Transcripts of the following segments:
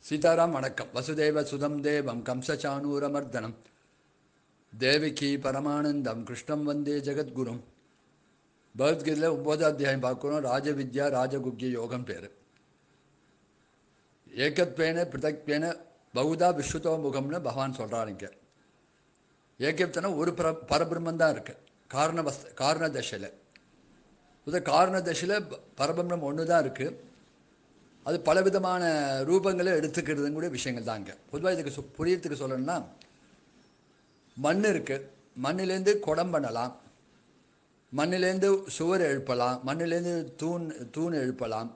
சீதாராம் வணக்கம் வசுதேவ சுதம் தேவம் கம்சச்சானூரமர்தனம் தேவிகி பரமானந்தம் கிருஷ்ணம் வந்தே ஜெகத்குரும் பகவத்கீதையில் ஒன்பதாம் அத்தியாயம் பார்க்குறோம் ராஜவித்யா ராஜகுக்கிய யோகம் பேர் ஏகத்வேன பிருதக்வேன பகுதா விஸ்வதோ முகம்னு பகவான் சொல்கிறாருங்க ஏகத்தனா ஒரு பர பரபிரம்மம் தான் இருக்குது காரண வஸ் காரண தசையில் இது காரண தசையில் பரபிரம்மம் ஒன்று தான் இருக்குது அது பலவிதமான ரூபங்களை எடுத்துக்கிறதுங்க கூட விஷயங்கள் தாங்க பொதுவாக இதுக்கு சொ புரியறதுக்கு சொல்லணும்னா மண் இருக்குது மண்ணிலேருந்து குடம் பண்ணலாம் மண்ணிலேருந்து சுவர் எழுப்பலாம் மண்ணிலேருந்து தூண் தூண் எழுப்பலாம்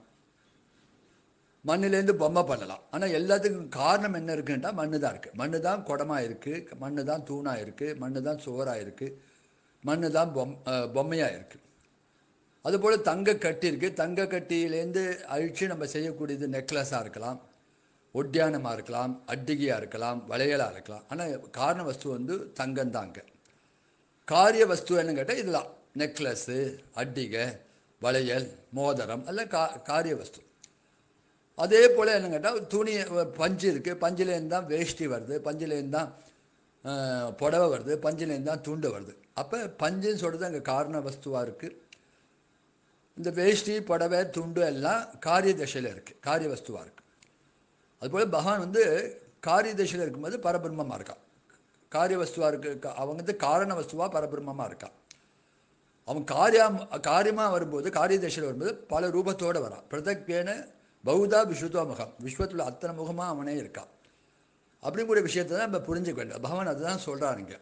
மண்ணிலேருந்து பொம்மை பண்ணலாம் ஆனால் எல்லாத்துக்கும் காரணம் என்ன இருக்குன்னா மண்ணு தான் இருக்குது மண்ணு தான் குடமாக இருக்குது மண்ணு தான் தூணாக இருக்குது மண்ணு தான் சுவராக இருக்குது மண்ணு தான் பொம் பொம்மையாக இருக்குது அதுபோல் தங்க கட்டி இருக்குது தங்க கட்டியிலேருந்து அழித்து நம்ம செய்யக்கூடியது நெக்லஸாக இருக்கலாம் ஒட்டியானமாக இருக்கலாம் அட்டிகையாக இருக்கலாம் வளையலாக இருக்கலாம் ஆனால் காரண வஸ்து வந்து தங்கம் தாங்க காரிய வஸ்து என்னன்னு கேட்டால் இதெல்லாம் நெக்லஸ்ஸு அட்டிகை வளையல் மோதிரம் எல்லாம் கா காரிய வஸ்து அதே போல் என்ன கேட்டால் துணி பஞ்சு இருக்குது பஞ்சுலேருந்து தான் வேஷ்டி வருது பஞ்சுலேருந்து தான் புடவை வருது பஞ்சுலேருந்து தான் துண்டு வருது அப்போ பஞ்சுன்னு சொல்கிறது அங்கே காரண வஸ்துவாக இருக்குது இந்த வேஷ்டி புடவை துண்டு எல்லாம் காரிய தசையில் இருக்குது காரிய வஸ்துவாக இருக்குது அதுபோல் பகவான் வந்து காரிய தசையில் இருக்கும்போது பரபிரம்மமாக இருக்கான் காரிய வஸ்துவாக இருக்கு அவங்க வந்து காரண வஸ்துவாக பரபிரம்மமாக இருக்கான் அவன் காரியம் காரியமாக வரும்போது காரிய தசையில் வரும்போது பல ரூபத்தோடு வரான் பிரதக்வேன பௌதா விஸ்வத்துவ முகம் விஸ்வத்தில் அத்தனை முகமாக அவனே இருக்கான் அப்படிங்கிற விஷயத்தை தான் நம்ம புரிஞ்சுக்க வேண்டும் பகவான் அதுதான் சொல்கிறாருங்க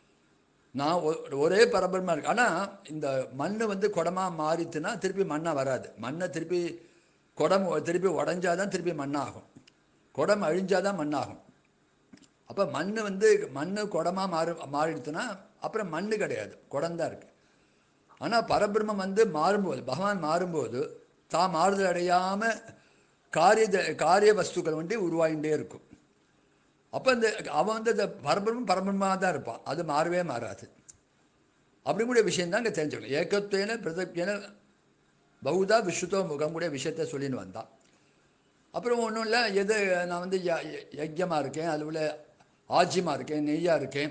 நான் ஒரே பரபரமாக இருக்கு ஆனால் இந்த மண் வந்து குடமாக மாறித்துனா திருப்பி மண்ணாக வராது மண்ணை திருப்பி குடம் திருப்பி உடஞ்சாதான் திருப்பி மண்ணாகும் குடம் அழிஞ்சாதான் மண்ணாகும் அப்போ மண் வந்து மண் குடமாக மாறு மாறிடுத்துனா அப்புறம் மண் கிடையாது குடம் தான் இருக்குது ஆனால் பரபிரம்மம் வந்து மாறும்போது பகவான் மாறும்போது தான் மாறுதல் அடையாமல் காரிய காரிய வஸ்துக்கள் வந்து உருவாகிட்டே இருக்கும் அப்போ இந்த அவன் வந்து இந்த பரபிரமும் பரபிரமாக தான் இருப்பான் அது மாறவே மாறாது அப்படிங்கூடிய விஷயம் தான் இங்கே தெரிஞ்சுக்கணும் ஏக்கத்துவேன பிரதப்யன பௌதா விஸ்வத்தோ முகம் கூட விஷயத்த சொல்லின்னு வந்தான் அப்புறம் ஒன்றும் இல்லை எது நான் வந்து யஜ்யமாக இருக்கேன் அதில் ஆஜ்யமாக இருக்கேன் நெய்யாக இருக்கேன்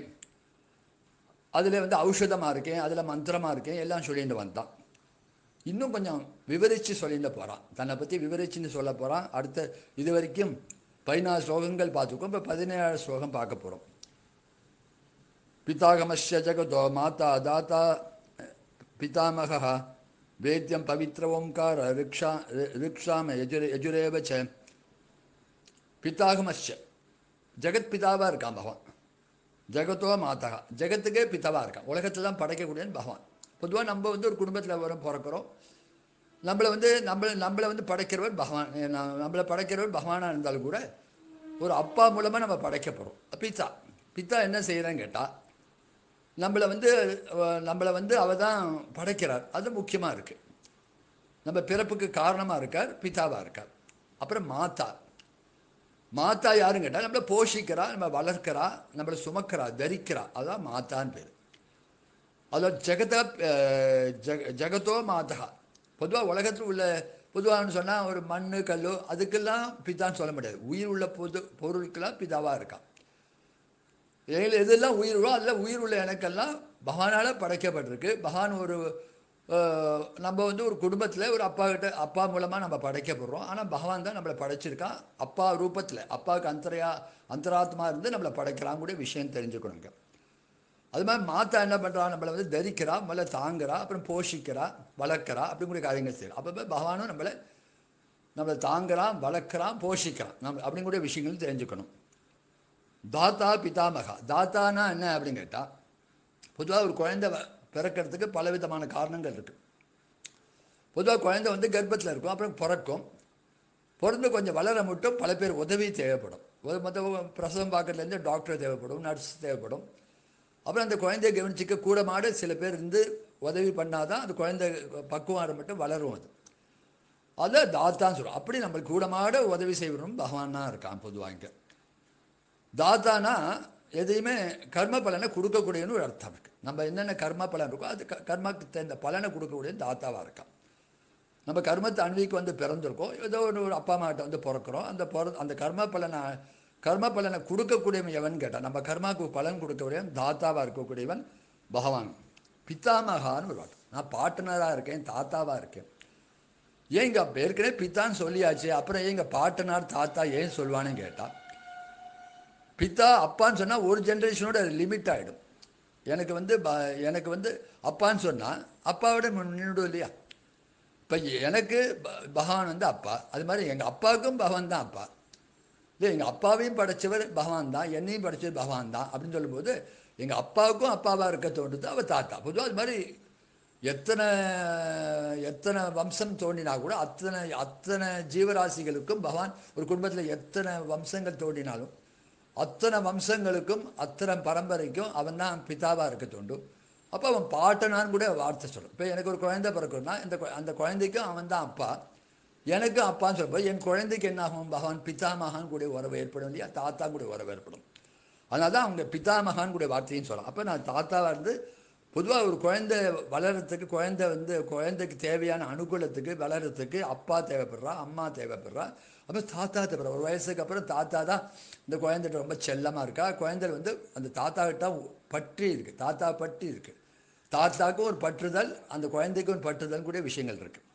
அதில் வந்து ஔஷதமாக இருக்கேன் அதில் மந்திரமாக இருக்கேன் எல்லாம் சொல்லிட்டு வந்தான் இன்னும் கொஞ்சம் விவரித்து சொல்லிட்டு போகிறான் தன்னை பற்றி விவரிச்சுன்னு சொல்ல போகிறான் அடுத்த இது வரைக்கும் பதினாறு ஸ்லோகங்கள் பார்த்துக்கோம் இப்போ பதினேழு ஸ்லோகம் பார்க்க போகிறோம் பிதாகமஸ்ய ஜகதோ மாதா தாத்தா பிதாமக வேத்தியம் பவித்ர ஓங்கார ரிக்ஷா ரிக்ஷாம யஜுர யஜுரேவ ச பிதாகமஸ்ய ஜெகத் பிதாவாக இருக்கான் பகவான் ஜெகத்தோ மாதா ஜெகத்துக்கே பிதாவாக இருக்கான் உலகத்தில் தான் படைக்கக்கூடியன்னு பகவான் பொதுவாக நம்ம வந்து ஒரு குடும்பத்தில் வரும் பிறக்கிறோம் நம்மளை வந்து நம்மளை நம்மளை வந்து படைக்கிறவர் பகவான் நம்மளை படைக்கிறவர் பகவானாக இருந்தாலும் கூட ஒரு அப்பா மூலமாக நம்ம படைக்கப்படுறோம் பித்தா பித்தா என்ன செய்கிறேன்னு கேட்டால் நம்மளை வந்து நம்மளை வந்து அவ தான் படைக்கிறார் அது முக்கியமாக இருக்குது நம்ம பிறப்புக்கு காரணமாக இருக்கார் பிதாவாக இருக்கார் அப்புறம் மாதா மாதா யாருன்னு கேட்டால் நம்மளை போஷிக்கிறா நம்ம வளர்க்கிறா நம்மளை சுமக்கிறா தரிக்கிறா அதுதான் மாதான்னு பேர் அதோட ஜெகத ஜெக ஜெகத்தோ மாதகா பொதுவாக உலகத்தில் உள்ள பொதுவாகனு சொன்னால் ஒரு மண் கல் அதுக்கெல்லாம் பிதான்னு சொல்ல முடியாது உயிர் உள்ள பொது பொருளுக்கெல்லாம் பிதாவாக இருக்கான் எதில் எதெல்லாம் உயிர் உள்ளோ அதில் உயிர் உள்ள எனக்கெல்லாம் பகவானால் படைக்கப்பட்டிருக்கு பகவான் ஒரு நம்ம வந்து ஒரு குடும்பத்தில் ஒரு அப்பா கிட்ட அப்பா மூலமாக நம்ம படைக்கப்படுறோம் ஆனால் பகவான் தான் நம்மளை படைச்சிருக்கான் அப்பா ரூபத்தில் அப்பாவுக்கு அந்தரையா அந்தராத்மா இருந்து நம்மளை படைக்கிறான் கூட விஷயம் தெரிஞ்சுக்கணுங்க அது மாதிரி மாத்தா என்ன பண்ணுறா நம்மளை வந்து தரிக்கிறா முதல்ல தாங்குறா அப்புறம் போஷிக்கிறா வளர்க்குறா அப்படிங்கிற காரியங்கள் செய்யலாம் அப்போ பகவானும் நம்மளை நம்மளை தாங்குறான் வளர்க்குறான் போஷிக்கிறான் நம்ம அப்படிங்கிற விஷயங்களும் தெரிஞ்சுக்கணும் தாத்தா பிதாமகா தாத்தானா என்ன அப்படின்னு கேட்டால் பொதுவாக ஒரு குழந்தை பிறக்கிறதுக்கு பலவிதமான காரணங்கள் இருக்குது பொதுவாக குழந்தை வந்து கர்ப்பத்தில் இருக்கும் அப்புறம் பிறக்கும் பிறந்து கொஞ்சம் வளர மட்டும் பல பேர் உதவி தேவைப்படும் மொத்த பிரசவம் பார்க்கறதுலேருந்து டாக்டர் தேவைப்படும் நர்ஸ் தேவைப்படும் அப்புறம் அந்த குழந்தைய கவனிச்சிக்க கூட மாட சில பேர் இருந்து உதவி பண்ணாதான் அந்த குழந்தை பக்குவாரம் மட்டும் வளரும் அது அதை தாத்தான்னு சொல்லுவோம் அப்படி நம்மளுக்கு கூட மாட உதவி செய்யணும் பகவான் தான் இருக்கான் பொதுவாக இங்கே தாத்தானா எதையுமே கர்ம பலனை கொடுக்கக்கூடியன்னு ஒரு அர்த்தம் இருக்குது நம்ம என்னென்ன கர்ம பலன் இருக்கோ அது கர்மாக்கு தகுந்த பலனை கொடுக்கக்கூடிய தாத்தாவாக இருக்கான் நம்ம கர்மத்தை அன்வைக்கு வந்து பிறந்திருக்கோம் ஏதோ ஒரு ஒரு அப்பா அம்மாட்ட வந்து பிறக்கிறோம் அந்த பிற அந்த கர்ம பலனை கர்ம பலனை கொடுக்கக்கூடியவன் எவன் கேட்டான் நம்ம கர்மாவுக்கு பலன் கொடுக்கக்கூடியவன் தாத்தாவாக இருக்கக்கூடியவன் பகவான் பித்தாமகான்னு ஒரு வாட்டு நான் பாட்டனராக இருக்கேன் தாத்தாவாக இருக்கேன் ஏன் இங்கே ஏற்கனவே பித்தான்னு சொல்லியாச்சு அப்புறம் ஏன் இங்கே பாட்டனார் தாத்தா ஏன் சொல்லுவான்னு கேட்டால் பித்தா அப்பான்னு சொன்னால் ஒரு ஜென்ரேஷனோட லிமிட் ஆகிடும் எனக்கு வந்து ப- எனக்கு வந்து அப்பான்னு சொன்னால் அப்பாவோட நின்றுடும் இல்லையா இப்போ எனக்கு ப- பகவான் வந்து அப்பா அது மாதிரி எங்கள் அப்பாவுக்கும் பகவான் தான் அப்பா இல்லை எங்கள் அப்பாவையும் படைச்சவர் பகவான் தான் என்னையும் படைச்சவர் பகவான் தான் அப்படின்னு சொல்லும்போது எங்கள் அப்பாவுக்கும் அப்பாவாக இருக்க தோன்றுது அவள் தாத்தா பொதுவாக அது மாதிரி எத்தனை எத்தனை வம்சம் தோண்டினா கூட அத்தனை அத்தனை ஜீவராசிகளுக்கும் பகவான் ஒரு குடும்பத்தில் எத்தனை வம்சங்கள் தோண்டினாலும் அத்தனை வம்சங்களுக்கும் அத்தனை பரம்பரைக்கும் அவன் தான் பிதாவாக இருக்க தோண்டும் அப்போ அவன் பாட்டனான்னு கூட வார்த்தை சொல்லும் இப்போ எனக்கு ஒரு குழந்தை பிறக்கணும்னா இந்த குழ- அந்த குழந்தைக்கும் அவன் தான் அப்பா எனக்கும் அப்பான்னு சொல்லும்போது என் குழந்தைக்கு என்ன ஆகும் பகவான் பிதாமகான் கூட உறவு ஏற்படும் இல்லையா தாத்தா கூட உறவு ஏற்படும் அதனால தான் அவங்க பிதாமகான் கூட வார்த்தையும் சொல்லலாம் அப்போ நான் தாத்தாவாக இருந்து பொதுவாக ஒரு குழந்தை வளர்கிறதுக்கு குழந்தை வந்து குழந்தைக்கு தேவையான அனுகூலத்துக்கு வளர்கிறதுக்கு அப்பா தேவைப்படுறா அம்மா தேவைப்படுறா அப்போ தாத்தா தேவைப்படுறா ஒரு வயசுக்கு அப்புறம் தாத்தா தான் இந்த குழந்தைகிட்ட ரொம்ப செல்லமாக இருக்கா குழந்தை வந்து அந்த தாத்தா கிட்ட பற்றி இருக்குது தாத்தா பற்றி இருக்குது தாத்தாக்கும் ஒரு பற்றுதல் அந்த குழந்தைக்கும் ஒரு பற்றுதல் கூட விஷயங்கள் இருக்குது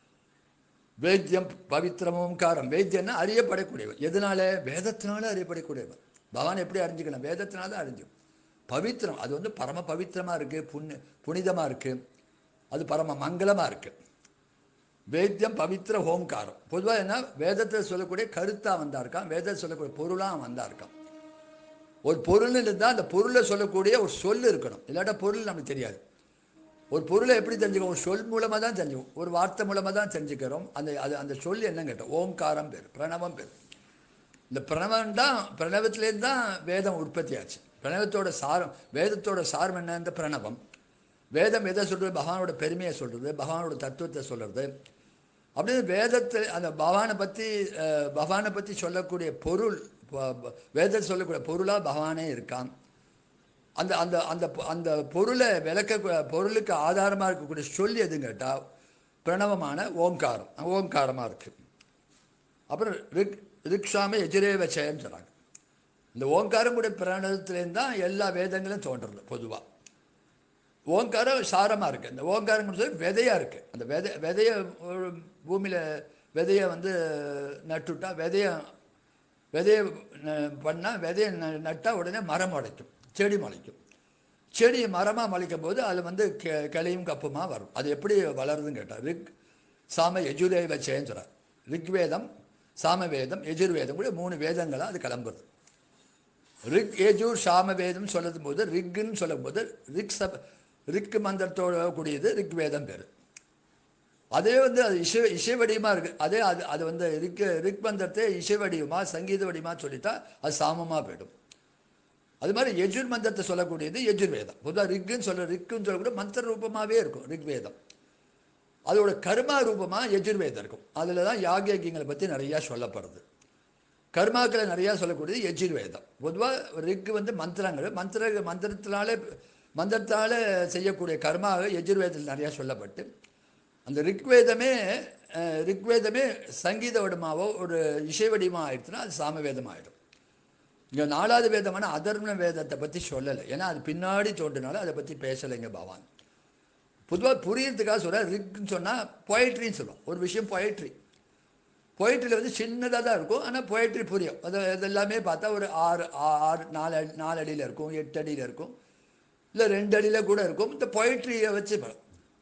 வேத்தியம் பவித்திரம் ஓம்காரம் வேத்தியம்னா அறியப்படக்கூடியவன் எதனால வேதத்தினால அறியப்படக்கூடியவன் பகவான் எப்படி அறிஞ்சுக்கலாம் வேதத்தினால தான் அறிஞ்சும் பவித்திரம் அது வந்து பரம பவித்திரமாக இருக்குது புண்ணி புனிதமாக இருக்குது அது பரம மங்களமாக இருக்குது வேத்தியம் பவித்திர ஓம்காரம் பொதுவாக என்ன வேதத்தில் சொல்லக்கூடிய கருத்தாக வந்தா இருக்கான் வேதத்தில் சொல்லக்கூடிய பொருளாக வந்தா இருக்கான் ஒரு பொருள்னு இருந்தால் அந்த பொருளை சொல்லக்கூடிய ஒரு சொல் இருக்கணும் இல்லாட்டா பொருள் நமக்கு தெரியாது ஒரு பொருளை எப்படி தெரிஞ்சுக்கணும் ஒரு சொல் மூலமாக தான் தெரிஞ்சுக்கணும் ஒரு வார்த்தை மூலமாக தான் தெரிஞ்சுக்கிறோம் அந்த அது அந்த சொல் என்னன்னு கேட்டோம் ஓம்காரம் பேர் பிரணவம் பேர் இந்த பிரணவம் தான் பிரணவத்திலேருந்து தான் வேதம் உற்பத்தி ஆச்சு பிரணவத்தோட சாரம் வேதத்தோட சாரம் என்ன இந்த பிரணவம் வேதம் எதை சொல்கிறது பகவானோட பெருமையை சொல்கிறது பகவானோட தத்துவத்தை சொல்கிறது அப்படின்னு வேதத்தில் அந்த பகவானை பற்றி அஹ், பகவானை பற்றி சொல்லக்கூடிய பொருள் ப- ப- வேதத்தில் சொல்லக்கூடிய பொருளாக பகவானே இருக்கான் அந்த அந்த அந்த பொ- அந்த பொருளை விளக்க பொருளுக்கு ஆதாரமாக இருக்கக்கூடிய சொல் எதுன்னு கேட்டால் பிரணவமான ஓங்காரம் ஓங்காரமாக இருக்குது அப்புறம் ரிக் ரிக்ஷாமே எஜிரேவ செயன்னு சொல்கிறாங்க இந்த ஓங்காரம் கூட பிரணவத்துலேருந்து தான் எல்லா வேதங்களும் தோன்றுறது பொதுவாக ஓங்காரம் சாரமாக இருக்குது இந்த ஓங்காரம் சொல்லி விதையாக இருக்குது அந்த விதை விதைய ஒரு பூமியில் விதையை வந்து நட்டுட்டா விதைய விதைய பண்ணால் விதையை ந- நட்டா உடனே மரம் முளைக்கும் செடி முளைக்கும் செடி மரமாக முளைக்கும் போது அது வந்து கெ கிளையும் கப்புமாக வரும் அது எப்படி வளருதுன்னு கேட்டால் ரிக் சாம யஜுரேவ சேஞ்சுறார் ரிக்வேதம் சாமவேதம் யஜுர்வேதம் கூட மூணு வேதங்களாக அது கிளம்புறது ரிக் ஏஜூர் சாமவேதம் சொல்லும் போது ரிக்குன்னு சொல்லும் போது ரிக் சப ரிக் மந்திரத்தோட கூடியது ரிக் வேதம் பேர் அதே வந்து அது இசை இசை வடிவமாக இருக்குது அதே அது அது வந்து ரிக் ரிக் மந்திரத்தை இசை வடிவமாக சங்கீத வடிவமாக சொல்லிட்டா அது சாமமாக போயிடும் அது மாதிரி யஜுர் மந்திரத்தை சொல்லக்கூடியது யஜுர் வேதம் பொதுவாக ரிக்குன்னு சொல்ல ரிக்குன்னு சொல்லக்கூட மந்திர ரூபமாகவே இருக்கும் ரிக் வேதம் அதோட கர்மா ரூபமாக யஜுர்வேதம் இருக்கும் அதில் தான் யாகியங்களை பற்றி நிறையா சொல்லப்படுது கர்மாக்களை நிறையா சொல்லக்கூடியது யஜுர்வேதம் பொதுவாக ரிக்கு வந்து மந்திரங்கள் மந்திர மந்திரத்தினாலே மந்திரத்தால் செய்யக்கூடிய கர்மாவை யஜுர்வேதத்தில் நிறையா சொல்லப்பட்டு அந்த ரிக்வேதமே அஹ், ரிக்வேதமே சங்கீத வடிவமாவோ ஒரு இசை வடிவமாக ஆயிடுச்சுன்னா அது சாமவேதம் ஆயிடும் இங்கே நாலாவது வேதமான அதர்ம வேதத்தை பற்றி சொல்லலை ஏன்னா அது பின்னாடி தோன்றினாலும் அதை பற்றி பேசலைங்க பகவான் பொதுவாக புரியறதுக்காக சொல்ல ரிக்னு சொன்னால் பொயட்ரின்னு சொல்லுவோம் ஒரு விஷயம் பொயட்ரி பொயட்ரியில் வந்து சின்னதாக தான் இருக்கும் ஆனால் பொயட்ரி புரியும் அது அது எல்லாமே பார்த்தா ஒரு ஆறு ஆ- ஆறு நாலு அடி நாலு அடியில் இருக்கும் எட்டு அடியில் இருக்கும் இல்லை ரெண்டு அடியில் கூட இருக்கும் இந்த பொயட்ரியை வச்சு ப-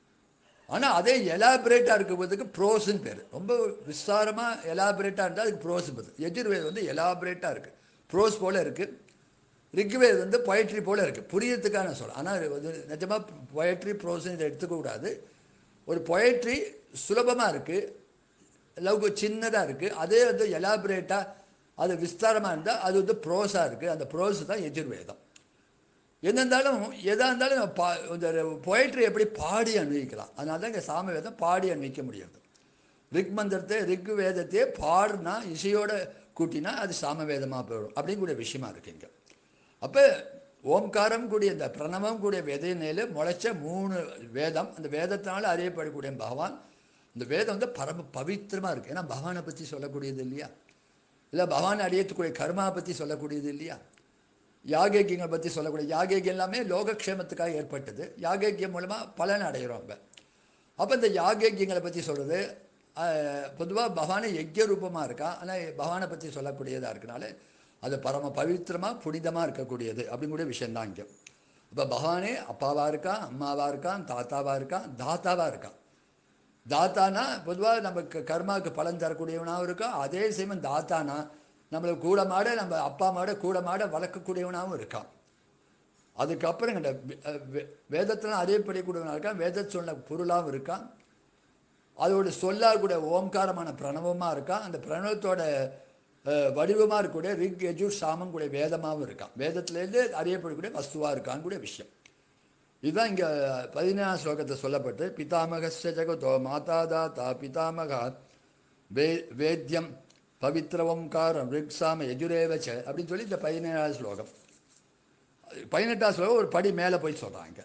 ஆனால் அதே எலாபரேட்டாக இருக்கும்போதுக்கு ப்ரோஸ்ன்னு பேர் ரொம்ப விஸ்தாரமாக எலாபரேட்டாக இருந்தால் அதுக்கு ப்ரோஸ் பேர் எஜுர்வேதம் வந்து எலாபரேட்டாக இருக்குது ப்ரோஸ் போல் இருக்குது ரிக்வேத் வந்து பொயட்ரி போல் இருக்குது புரியறதுக்காக நான் சொல்கிறேன் ஆனால் இது நிஜமாக பொயட்ரி ப்ரோஸ்ன்னு இதை எடுத்துக்கக்கூடாது ஒரு பொயட்ரி சுலபமாக இருக்குது லவ்க்கு சின்னதாக இருக்குது அதே வந்து எலாபரேட்டாக அது விஸ்தாரமாக இருந்தால் அது வந்து ப்ரோஸாக இருக்குது அந்த ப்ரோஸ் தான் எஜுர்வேதம் என்ன இருந்தாலும் எதாக இருந்தாலும் நம்ம பா இந்த பொயட்ரி எப்படி பாடி அன்வயிக்கலாம் அதனால தான் இங்கே சாமவேதம் பாடி அன்வைக்க முடியாது ரிக் மந்திரத்தை ரிக் வேதத்தையே பாடுனா இசையோட கூட்டினா அது சாமவேதமாக போயிடும் அப்படிங்கூடிய விஷயமா இருக்கு இங்கே அப்போ ஓம்காரம் கூடிய இந்த பிரணவம் கூடிய விதையினையில் முளைச்ச மூணு வேதம் அந்த வேதத்தினால அறியப்படக்கூடிய பகவான் இந்த வேதம் வந்து பரம பவித்திரமாக இருக்குது ஏன்னா பகவானை பற்றி சொல்லக்கூடியது இல்லையா இல்லை பகவான் அடையத்துக்குரிய கர்மா பற்றி சொல்லக்கூடியது இல்லையா யாகேக்கியங்களை பற்றி சொல்லக்கூடிய யாகேக்கியம் எல்லாமே லோகக்ஷேமத்துக்காக ஏற்பட்டது யாகேக்கியம் மூலமாக பலன் அடைகிறோம் நம்ம அப்போ இந்த யாகேக்கியங்களை பற்றி சொல்கிறது பொதுவாக பகவானை யஜ்ய ரூபமாக இருக்கா ஆனால் பகவானை பற்றி சொல்லக்கூடியதாக இருக்கனால அது பரம பவித்திரமாக புனிதமாக இருக்கக்கூடியது அப்படிங்கூடிய விஷயந்தான் இங்கே இப்போ பகவானே அப்பாவாக இருக்கான் அம்மாவாக இருக்கான் தாத்தாவாக இருக்கான் தாத்தாவாக இருக்கான் தாத்தானா பொதுவாக நமக்கு கர்மாவுக்கு பலன் தரக்கூடியவனாகவும் இருக்கான் அதே சமயம் தாத்தானா நம்மளை கூட மாட நம்ம அப்பா மாட கூட மாட வளர்க்கக்கூடியவனாகவும் இருக்கான் அதுக்கப்புறம் இந்த வேதத்தில் அறியப்படக்கூடியவனாக இருக்கான் வேத சொன்ன பொருளாகவும் இருக்கான் அதோட சொல்லாகக்கூடிய ஓம்காரமான பிரணவமாக இருக்கான் அந்த பிரணவத்தோட வடிவமாக இருக்கக்கூடிய ரிக் எஜுர் சாமம் கூடிய வேதமாகவும் இருக்கான் வேதத்துலேருந்து அறியப்படக்கூடிய வஸ்துவாக இருக்கான்னு கூட விஷயம் இதுதான் இங்கே பதினேழாம் ஸ்லோகத்தை சொல்லப்பட்டு பிதாமகஸ்ய ஜகதோ மாதா தாத்தா பிதாமகா வே வேத்யம் பவித்ர ஓம்காரம் ரிக்ஸாம எஜுரேவச்ச அப்படின்னு சொல்லி இந்த பதினேழாவது ஸ்லோகம் பதினெட்டாவது ஸ்லோகம் ஒரு படி மேலே போய் சொல்கிறாங்க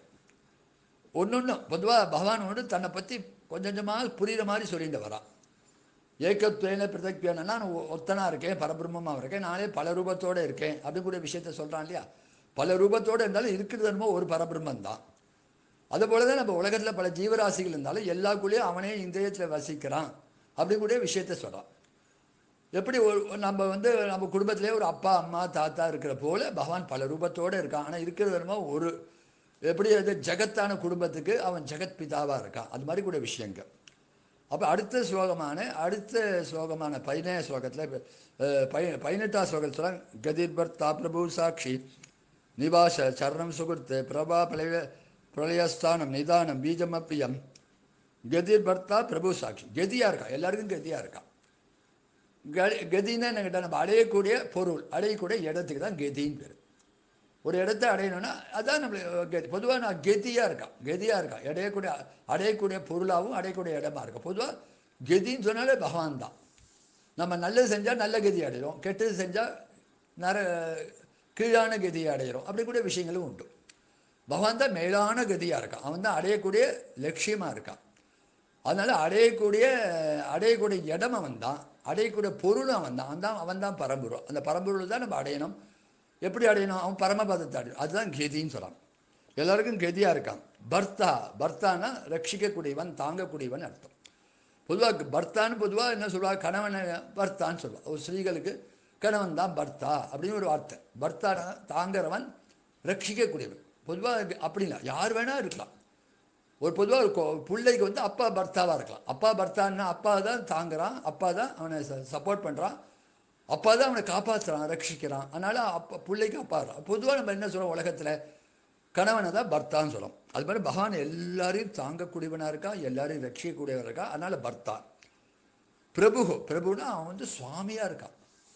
ஒன்று ஒன்று பொதுவாக பகவான் வந்து தன்னை பற்றி கொஞ்சம் கொஞ்சமாக புரிகிற மாதிரி சொல்லிட்டு வரான் ஏக்கத்துவேன பிரதக்தியான நான் ஒத்தனாக இருக்கேன் பரபிரம்மமாக இருக்கேன் நானே பல ரூபத்தோடு இருக்கேன் அப்படிங்கூடிய விஷயத்த சொல்கிறான் இல்லையா பல ரூபத்தோடு இருந்தாலும் இருக்கிறது என்னமோ ஒரு பரபிரம்மன் தான் அதுபோல தான் நம்ம உலகத்தில் பல ஜீவராசிகள் இருந்தாலும் எல்லாக்குள்ளேயும் அவனே இந்திரியத்தில் வசிக்கிறான் அப்படிங்கூடிய விஷயத்த சொல்கிறான் எப்படி ஒரு நம்ம வந்து நம்ம குடும்பத்திலே ஒரு அப்பா அம்மா தாத்தா இருக்கிற போல பகவான் பல ரூபத்தோடு இருக்கான் ஆனால் இருக்கிறது என்னமோ ஒரு எப்படி அது ஜெகத்தான குடும்பத்துக்கு அவன் ஜெகத் பிதாவாக இருக்கான் அது மாதிரி கூட விஷயங்கள் அப்போ அடுத்த ஸ்லோகமான அடுத்த ஸ்லோகமான பதினேழு ஸ்லோகத்தில் பை பதினெட்டாம் ஸ்லோகத்தில் கதிர்பர்த்தா பிரபு சாட்சி நிவாச சரணம் சுகுர்த்து பிரபா பிரளய பிரளயஸ்தானம் நிதானம் பீஜம் அப்பியம் கதிர்பர்த்தா பிரபு சாட்சி கதியாக இருக்கான் எல்லாருக்கும் கதியாக இருக்கான் க கதின்னா என்ன கேட்டால் நம்ம அடையக்கூடிய பொருள் அடையக்கூடிய இடத்துக்கு தான் கதின்னு பேர் ஒரு இடத்த அடையணும்னா அதான் நம்ம கதி பொதுவாக நான் கெதியாக இருக்கான் கெதியாக இருக்கான் அடையக்கூடிய அடையக்கூடிய பொருளாகவும் அடையக்கூடிய இடமா இருக்கா பொதுவாக கெதின்னு சொன்னாலே பகவான் தான் நம்ம நல்லது செஞ்சால் நல்ல கதி அடைகிறோம் கெட்டது செஞ்சால் நர கீழான கதியை அடைகிறோம் அப்படி கூட விஷயங்களும் உண்டு பகவான் தான் மேலான கதியாக இருக்கான் அவன் தான் அடையக்கூடிய லட்சியமாக இருக்கான் அதனால் அடையக்கூடிய அடையக்கூடிய இடம் அவன் தான் அடையக்கூடிய பொருளும் அவன் தான் அவன் தான் அவன் தான் பரம்பொருள் அந்த பரம்பொருள் தான் நம்ம அடையணும் எப்படி அடையணும் அவன் பரமபதத்தை அடையணும் அதுதான் கெதின்னு சொல்கிறான் எல்லாருக்கும் கெதியாக இருக்கான் பர்த்தா பர்த்தானா ரட்சிக்கக்கூடியவன் தாங்கக்கூடியவன் அர்த்தம் பொதுவாக பர்த்தான்னு பொதுவாக என்ன சொல்லுவாங்க கணவனை பர்த்தான்னு சொல்லுவாள் ஒரு ஸ்ரீகளுக்கு கணவன் தான் பர்த்தா அப்படின்னு ஒரு வார்த்தை பர்த்தானா தாங்கிறவன் ரட்சிக்கக்கூடியவன் பொதுவாக அப்படி இல்லை யார் வேணால் இருக்கலாம் ஒரு பொதுவாக ஒரு பிள்ளைக்கு வந்து அப்பா பர்த்தாவாக இருக்கலாம் அப்பா பர்த்தான்னா அப்பா தான் தாங்குறான் அப்பா தான் அவனை சப்போர்ட் பண்ணுறான் அப்பா தான் அவனை காப்பாற்றுறான் ரட்சிக்கிறான் அதனால் அப்பா பிள்ளைக்கு அப்பா இருக்கான் பொதுவாக நம்ம என்ன சொல்கிறோம் உலகத்தில் கணவனை தான் பர்த்தான்னு சொல்கிறோம் அது மாதிரி பகவான் எல்லாரையும் தாங்கக்கூடியவனாக இருக்கா எல்லாரையும் ரட்சிக்கக்கூடியவனாக இருக்கா அதனால் பர்த்தா பிரபு பிரபுனா அவன் வந்து சுவாமியாக இருக்கான்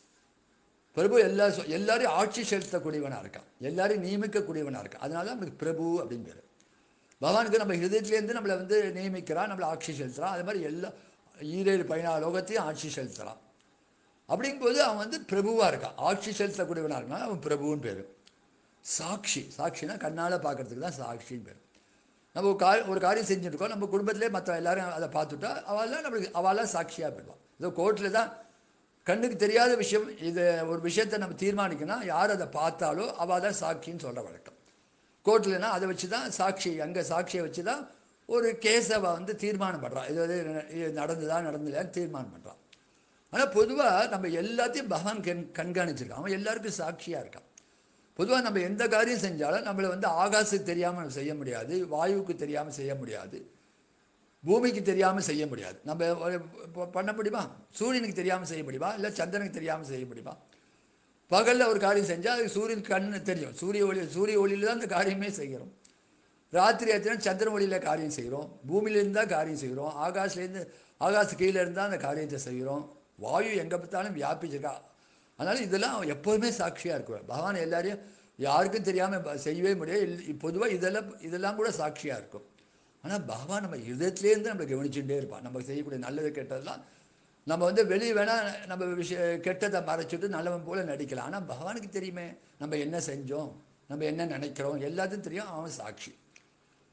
பிரபு எல்லா எல்லாரையும் ஆட்சி செலுத்தக்கூடியவனாக இருக்கான் எல்லாரையும் நியமிக்கக்கூடியவனாக இருக்கான் அதனால தான் அவனுக்கு பிரபு அப்படின்னு பேர் பகவானுக்கு நம்ம ஹிருதயத்துலேருந்து நம்மளை வந்து நியமிக்கிறான் நம்மளை ஆட்சி செலுத்துகிறான் அது மாதிரி எல்லா ஈரேழு பதினாலு லோகத்தையும் ஆட்சி செலுத்துகிறான் அப்படிங்கும்போது அவன் வந்து பிரபுவாக இருக்கான் ஆட்சி செலுத்தக்கூடியவனாக இருக்கான் அவன் பிரபுன்னு பேர் சாட்சி சாட்சினா கண்ணால் பார்க்கறதுக்கு தான் சாட்சின்னு பேர் நம்ம ஒரு கார் ஒரு காரியம் செஞ்சுருக்கோம் நம்ம குடும்பத்திலே மற்ற எல்லாரும் அதை பார்த்துட்டா அவெல்லாம் நம்மளுக்கு அவெல்லாம் சாட்சியாக போயிடுவான் இதோ கோர்ட்டில் தான் கண்ணுக்கு தெரியாத விஷயம் இது ஒரு விஷயத்தை நம்ம தீர்மானிக்கணும் யார் அதை பார்த்தாலோ அவள் தான் சாட்சின்னு சொல்கிற வழக்கம் கோர்ட்லனா அதை வச்சு தான் சாட்சி அங்கே சாட்சியை வச்சு தான் ஒரு கேஸை வந்து தீர்மானம் பண்ணுறான் இது வந்து இது நடந்துதா நடந்துலையான்னு தீர்மானம் பண்ணுறான் ஆனால் பொதுவாக நம்ம எல்லாத்தையும் பகவான் கண் கண்காணிச்சிருக்கான் அவன் எல்லாருக்கும் சாட்சியாக இருக்கான் பொதுவாக நம்ம எந்த காரியம் செஞ்சாலும் நம்மளை வந்து ஆகாசுக்கு தெரியாமல் செய்ய முடியாது வாயுவுக்கு தெரியாமல் செய்ய முடியாது பூமிக்கு தெரியாமல் செய்ய முடியாது நம்ம பண்ண முடியுமா சூரியனுக்கு தெரியாமல் செய்ய முடியுமா இல்லை சந்திரனுக்கு தெரியாமல் செய்ய முடியுமா பகலில் ஒரு காரியம் செஞ்சால் அது சூரியன் கண்ணு தெரியும் சூரிய ஒளி சூரிய ஒளியில் தான் அந்த காரியமே செய்கிறோம் ராத்திரி ஆச்சுன்னா சந்திரன் ஒளியில் காரியம் செய்கிறோம் பூமியிலேருந்து தான் காரியம் செய்கிறோம் ஆகாஷ்லேருந்து ஆகாச கீழே இருந்தால் அந்த காரியத்தை செய்கிறோம் வாயு எங்கே பார்த்தாலும் வியாபிச்சிருக்கா அதனால் இதெல்லாம் எப்போதுமே சாட்சியாக இருக்கும் பகவான் எல்லாரையும் யாருக்கும் தெரியாமல் செய்யவே முடியாது பொதுவாக இதெல்லாம் இதெல்லாம் கூட சாட்சியாக இருக்கும் ஆனால் பகவான் நம்ம இதயத்துலேருந்து நம்மளை கவனிச்சுட்டே இருப்பான் நம்ம செய்யக்கூடிய நல்லது கெட்டதெல்லாம் நம்ம வந்து வெளியே வேணால் நம்ம விஷய கெட்டதை மறைச்சிட்டு நல்லவன் போல் நடிக்கலாம் ஆனால் பகவானுக்கு தெரியுமே நம்ம என்ன செஞ்சோம் நம்ம என்ன நினைக்கிறோம் எல்லாத்தையும் தெரியும் அவன் சாட்சி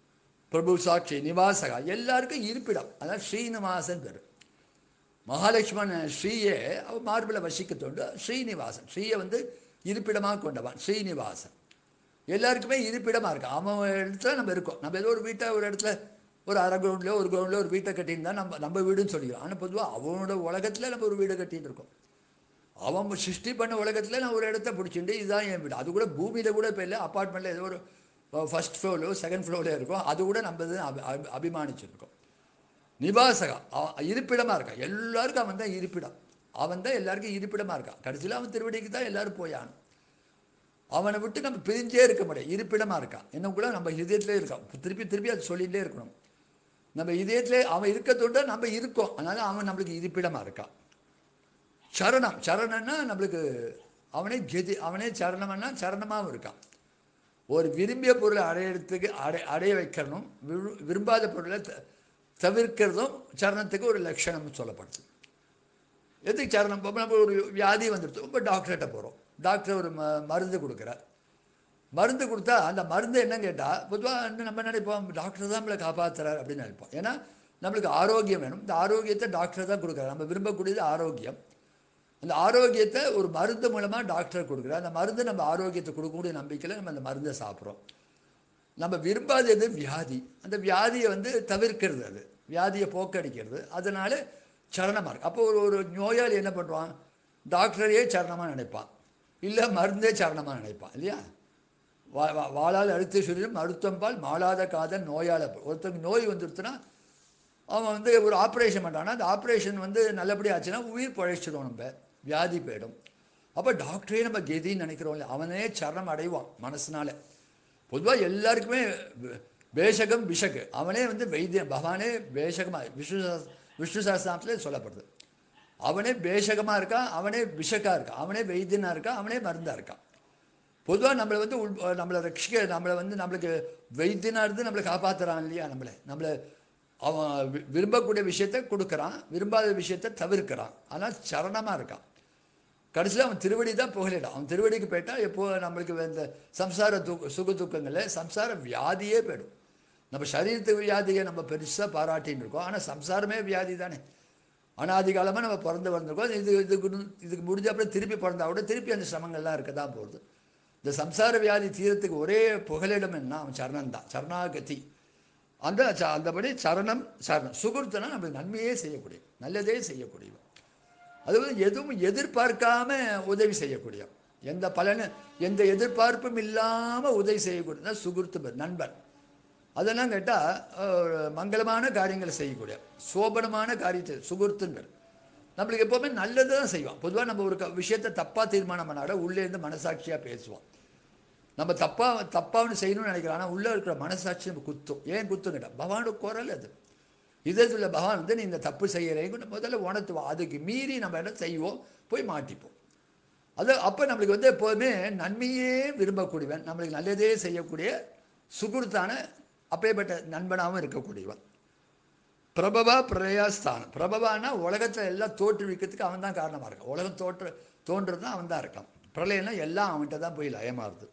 பிரபு சாட்சி நிவாசகா எல்லாருக்கும் இருப்பிடம் அதான் ஸ்ரீனிவாசன் பேர் மகாலட்சுமன் ஸ்ரீயே அவ மார்பில் வசிக்க தோண்டு ஸ்ரீனிவாசன் ஸ்ரீயை வந்து இருப்பிடமாக கொண்டவன் ஸ்ரீனிவாசன் எல்லாருக்குமே இருப்பிடமாக இருக்கு அவன் இடத்துல நம்ம இருக்கோம் நம்ம ஏதோ ஒரு வீட்டை ஒரு இடத்துல ஒரு அரை கிரவுண்ட்லையோ ஒரு கிரவுண்ட்லையோ ஒரு வீட்டை கட்டியிருந்தா நம்ம நம்ம வீடுன்னு சொல்லிக்கிறோம் ஆனால் பொதுவாக அவனோட உலகத்தில் நம்ம ஒரு வீடை கட்டிட்டு இருக்கோம் அவன் சிருஷ்டி பண்ண உலகத்தில் நான் ஒரு இடத்த பிடிச்சிட்டு இதுதான் என் வீடு அது கூட பூமியில் கூட இப்போ இல்லை அப்பார்ட்மெண்ட்டில் ஏதோ ஒரு ஃபர்ஸ்ட் ஃப்ளோர்லையோ செகண்ட் ஃப்ளோர்லையோ இருக்கும் அது கூட நம்ம இது அபி- அபி- அபிமானிச்சிருக்கோம் நிவாசகா அவன் இருப்பிடமாக இருக்கான் எல்லாருக்கும் அவன் தான் இருப்பிடம் அவன் தான் எல்லாருக்கும் இருப்பிடமாக இருக்கான் கடைசியில் அவன் திருவடிக்கு தான் எல்லாரும் போயான் அவனை விட்டு நம்ம பிரிஞ்சே இருக்க முடியாது இருப்பிடமாக இருக்கான் இன்னும் கூட நம்ம இதயத்திலே இருக்கான் திருப்பி திருப்பி அது சொல்லிகிட்டே இருக்கணும் நம்ம இதயத்திலே அவன் இருக்கத்தோட நம்ம இருக்கோம் அதனால அவன் நம்மளுக்கு இருப்பிடமாக இருக்கான் சரணம் சரணம்னா நம்மளுக்கு அவனே கெதி அவனே சரணம்னா சரணமாகவும் இருக்கான் ஒரு விரும்பிய பொருளை அடையிறதுக்கு அடை அடைய வைக்கணும் விரு- விரும்பாத பொருளை த- தவிர்க்கிறதும் சரணத்துக்கு ஒரு லட்சணம் சொல்லப்படுது எதுக்கு சரணம் இப்போ நம்ம ஒரு வியாதி வந்துடுது இப்போ டாக்டர்கிட்ட போகிறோம் டாக்டர் ஒரு ம மருந்து கொடுக்குறார் மருந்து கொடுத்தா அந்த மருந்து என்னன்னு கேட்டால் பொதுவாக நம்ம நினைப்போம் டாக்டர் தான் நம்மளை காப்பாற்றுறார் அப்படின்னு நினைப்போம் ஏன்னா நம்மளுக்கு ஆரோக்கியம் வேணும் இந்த ஆரோக்கியத்தை டாக்டர் தான் கொடுக்குறாரு நம்ம விரும்பக்கூடியது ஆரோக்கியம் அந்த ஆரோக்கியத்தை ஒரு மருந்து மூலமாக டாக்டர் கொடுக்குறார் அந்த மருந்து நம்ம ஆரோக்கியத்தை கொடுக்கக்கூடிய நம்பிக்கையில் நம்ம அந்த மருந்தை சாப்பிட்றோம் நம்ம விரும்பாதது வியாதி அந்த வியாதியை வந்து தவிர்க்கிறது அது வியாதியை போக்கடிக்கிறது அதனால சரணமாக இருக்கு அப்போ ஒரு ஒரு நோயாளி என்ன பண்ணுவான் டாக்டரையே சரணமாக நினைப்பான் இல்லை மருந்தே சரணமாக நினைப்பான் இல்லையா வா வா- வாளால் அழுத்து சொல்லிடும் மருத்துவம்பால் மாளாத காதல் நோயால் ஒருத்தருக்கு நோய் வந்துடுச்சுன்னா அவன் வந்து ஒரு ஆப்ரேஷன் பண்ணுறான்னா அந்த ஆப்ரேஷன் வந்து நல்லபடியாக ஆச்சுன்னா உயிர் பழைச்சிடும் நம்ம வியாதி போயிடும் அப்போ டாக்டரே நம்ம கெதின்னு நினைக்கிறோம் இல்லையா அவனே சரணம் அடைவான் மனசுனால பொதுவாக எல்லாருக்குமே வே- வேஷகம் விஷக்கு அவனே வந்து வைத்தியம் பகவானே வேஷகமாக விஷ்ணு சாஸ்- விஷ்ணு சாஸ்திரத்திலே சொல்லப்படுது அவனே வேஷகமாக இருக்கான் அவனே விஷக்கா இருக்கான் அவனே வைத்தியனாக இருக்கான் அவனே மருந்தாக இருக்கான் பொதுவாக நம்மளை வந்து உள் நம்மளை ரட்சிக்க நம்மளை வந்து நம்மளுக்கு வைத்தியனாக இருந்து நம்மளை காப்பாற்றுறான் இல்லையா நம்மளை நம்மளை அவன் வி- விரும்பக்கூடிய விஷயத்தை கொடுக்குறான் விரும்பாத விஷயத்தை தவிர்க்கிறான் ஆனால் சரணமாக இருக்கான் கடைசியில் அவன் திருவடி தான் புகழிடும் அவன் திருவடிக்கு போயிட்டால் எப்போ நம்மளுக்கு இந்த சம்சார து சுக துக்கங்களில் சம்சார வியாதியே போயிடும் நம்ம சரீரத்துக்கு வியாதியை நம்ம பெருசாக பாராட்டின்னு இருக்கோம் ஆனால் சம்சாரமே வியாதி தானே அனாதி காலமாக நம்ம பிறந்து வந்திருக்கோம் இது இதுக்கு இதுக்கு முடிஞ்ச அப்புறம் திருப்பி பிறந்தா கூட திருப்பி அந்த சிரமங்கள்லாம் இருக்க தான் போகுது இந்த சம்சார வியாதி தீரத்துக்கு ஒரே புகலிடம் என்ன அவன் சரணம் தான் சரணாகதி அந்த ச- அந்தபடி சரணம் சரணம் சுகுர்த்தனா நம்மளுக்கு நன்மையே செய்யக்கூடிய நல்லதே செய்யக்கூடியவன் அதுவும் எதுவும் எதிர்பார்க்காம உதவி செய்யக்கூடியவன் எந்த பலனு எந்த எதிர்பார்ப்பும் இல்லாமல் உதவி செய்யக்கூடிய சுகுர்த்து பேர், நண்பன் அதெல்லாம் கேட்டால் மங்களமான காரியங்களை செய்யக்கூடிய சோபனமான காரியத்தை சுகுர்த்துங்கள் நம்மளுக்கு எப்போவுமே நல்லது தான் செய்வான் பொதுவாக நம்ம ஒரு க- விஷயத்தை தப்பாக தீர்மானம் பண்ணாட உள்ளே இருந்து மனசாட்சியாக பேசுவான் நம்ம தப்பாக தப்பாக செய்யணும்னு நினைக்கிறோம் ஆனால் உள்ளே இருக்கிற மனசாட்சி நம்ம குத்தும் ஏன் குத்தும் கேட்டால் பகவானோட குரல் அது இதயத்துல பகவான் வந்து நீ இந்த தப்பு செய்யறேன்னு முதல்ல உணர்த்துவோம் அதுக்கு மீறி நம்ம என்ன செய்வோம் போய் மாட்டிப்போம் அது அப்போ நம்மளுக்கு வந்து எப்போதுமே நன்மையே விரும்பக்கூடியவன் நம்மளுக்கு நல்லதே செய்யக்கூடிய சுகுர்த்தான அப்பேற்பட்ட நண்பனாகவும் இருக்கக்கூடியவன் பிரபவா பிரயாஸ்தானம் பிரபவானா உலகத்தில் எல்லாம் தோற்றுவிக்கிறதுக்கு அவன் தான் காரணமாக இருக்கான் உலகம் தோற்று தோன்றது தான் அவன் தான் இருக்கான் பிரளயம்னா எல்லாம் அவன்கிட்ட தான் போய் லயமாறுது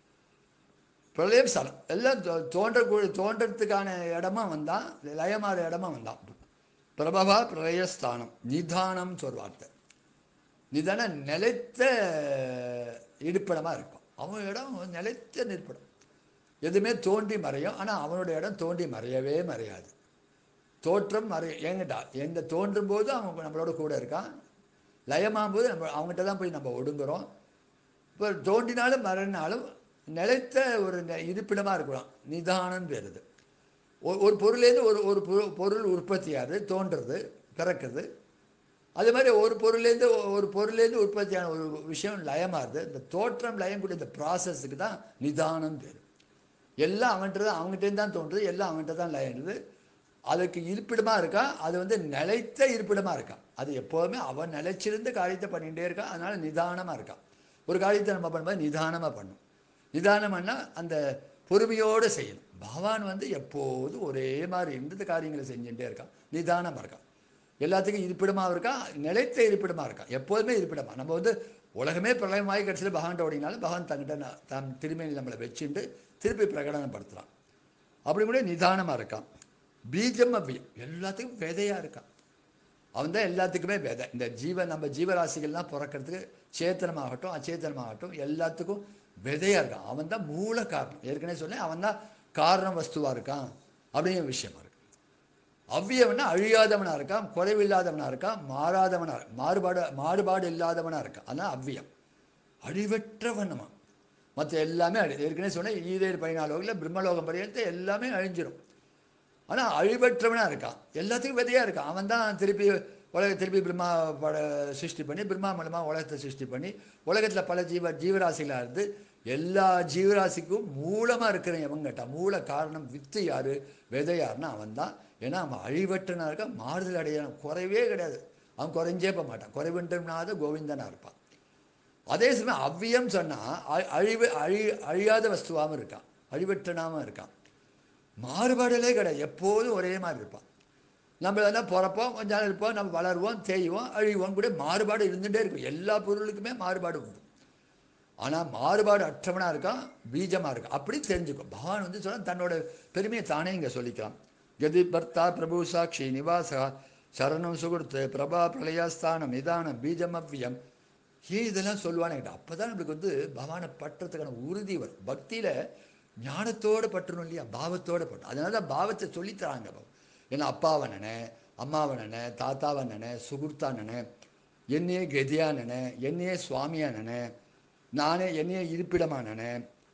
பிரளயம் ஸ்தலம் எல்லாம் தோ- தோன்றக்கூடிய தோன்றதுக்கான இடமா வந்தான் லயமாற இடமா வந்தான் பிரபவா பிரளயஸ்தானம் நிதானம் ஒரு வார்த்தை நிதான நிலைத்த இருப்பிடமாக இருக்கும் அவன் இடம் நிலைத்த நிற்பிடம் எதுவுமே தோன்றி மறையும் ஆனால் அவனோட இடம் தோன்றி மறையவே மறையாது தோற்றம் மறைய ஏங்கிட்டா எந்த தோன்றும் போது அவன் நம்மளோட கூட இருக்கான் லயமாகும் போது நம்ம அவங்ககிட்ட தான் போய் நம்ம ஒடுங்குறோம் இப்போ தோன்றினாலும் மறைனாலும் நிலைத்த ஒரு நெ- இருப்பிடமா இருக்கிறோம் நிதானம் பெறுது ஒரு பொருளேருந்து ஒரு ஒரு பொரு- பொருள் உற்பத்தியாகுது தோன்றுறது பிறக்குது அதே மாதிரி ஒரு பொருள்லேருந்து ஒரு பொருள்லேருந்து உற்பத்தியான ஒரு விஷயம் லயமாகுது இந்த தோற்றம் லயம் கூட இந்த ப்ராசஸுக்கு தான் நிதானம் பேர் எல்லாம் அவன்கிட்ட தான் அவங்ககிட்ட தான் தோன்றுது எல்லாம் அவன்கிட்ட தான் லயங்குது அதுக்கு இருப்பிடமாக இருக்கா அது வந்து நிலைத்த இருப்பிடமாக இருக்கான் அது எப்போதுமே அவன் நிலைச்சிருந்த காரியத்தை பண்ணிகிட்டே இருக்கான் அதனால் நிதானமாக இருக்கான் ஒரு காரியத்தை நம்ம பண்ணும்போது நிதானமாக பண்ணும் நிதானம் பண்ணால் அந்த பொறுமையோடு செய்யணும் பகவான் வந்து எப்போதும் ஒரே மாதிரி இருந்த காரியங்களை செஞ்சுட்டே இருக்கான் நிதானமாக இருக்கான் எல்லாத்துக்கும் இருப்பிடமாக இருக்கான் நிலைத்த இருப்பிடமாக இருக்கான் எப்போதுமே இருப்பிடமாக நம்ம வந்து உலகமே பிரளயமாகி கடைசியில் பகவான்கிட்ட ஓடினாலும் பகவான் தங்கிட்ட ந- தம் திருமையில் நம்மளை வச்சுட்டு திருப்பி பிரகடனப்படுத்துகிறான் அப்படி கூட நிதானமாக இருக்கான் பீஜம் அவ்வியம் எல்லாத்துக்கும் விதையாக இருக்கான் அவன் தான் எல்லாத்துக்குமே விதை இந்த ஜீவ நம்ம ஜீவராசிகள்லாம் பிறக்கிறதுக்கு சேத்தனமாகட்டும் அச்சேத்தனமாகட்டும் எல்லாத்துக்கும் விதையாக இருக்கான் அவன் தான் மூல காரணம் ஏற்கனவே சொன்னேன் அவன் தான் காரண வஸ்துவாக இருக்கான் அப்படிங்கிற விஷயமா இருக்கு அவ்வியவனா அழியாதவனாக இருக்கான் குறைவில்லாதவனாக இருக்கான் மாறாதவனாக மாறுபாடு மாறுபாடு இல்லாதவனாக இருக்கான் அதான் அவ்வியம் அழிவற்றவனமா மற்ற எல்லாமே அழி ஏற்கனவே சொன்னேன் ஈரேழு பதினாலோகில் பிரம்மலோகம் பரியந்த எல்லாமே அழிஞ்சிரும் ஆனால் அழிவற்றவனாக இருக்கான் எல்லாத்துக்கும் விதையாக இருக்கான் அவன் தான் திருப்பி உலக திருப்பி பிரம்மா பட சிருஷ்டி பண்ணி பிரம்மா மூலமாக உலகத்தை சிருஷ்டி பண்ணி உலகத்தில் பல ஜீவ ஜீவராசிகளாக இருந்து எல்லா ஜீவராசிக்கும் மூலமாக இருக்கிற எவன் கேட்டான் மூல காரணம் வித்து யார் விதை யாருன்னா அவன் தான் ஏன்னா அவன் அழிவற்றனாக இருக்கான் மாறுதல் அடைய குறைவே கிடையாது அவன் குறைஞ்சே போக மாட்டான் குறைவின்றனாத கோவிந்தனாக இருப்பான் அதே சமயம் அவ்வியம் சொன்னால் அழிவு அழி அழியாத வஸ்துவாகவும் இருக்கான் அழிவற்றனாகவும் இருக்கான் மாறுபாடுகளே கிடையாது எப்போதும் ஒரே மாதிரி இருப்பான் நம்ம எல்லாம் பிறப்போம் கொஞ்ச நாள் இருப்போம் நம்ம வளருவோம் தேய்வோம் அழிவோம் கூட மாறுபாடு இருந்துகிட்டே இருக்கும் எல்லா பொருளுக்குமே மாறுபாடு உண்டு ஆனால் மாறுபாடு அற்றவனாக இருக்கான் பீஜமாக இருக்கான் அப்படி தெரிஞ்சுக்கும் பகவான் வந்து சொன்னால் தன்னோட பெருமையை தானே இங்கே சொல்லிக்கலாம் கதி பர்த்தா பிரபு சாட்சி நிவாசா சரணம் சுகுர்த்து பிரபா பிரளயாஸ்தானம் நிதானம் பீஜம் அவ்வியம் ஏன் இதெல்லாம் சொல்லுவானே அப்போ தான் நம்மளுக்கு வந்து பகவானை பற்றத்துக்கான உறுதி வரும் பக்தியில் ஞானத்தோடு பற்றணும் இல்லையா பாவத்தோடு பற்றணும் அதனால தான் பாவத்தை சொல்லித்தராங்க ஏன்னா அப்பாவை நினை அம்மாவை நினை தாத்தாவை நினை சுகுர்த்தா நினை என்னையே கதியா நினை என்னையே சுவாமியா நினை நானே என்னையே இருப்பிடமா நினை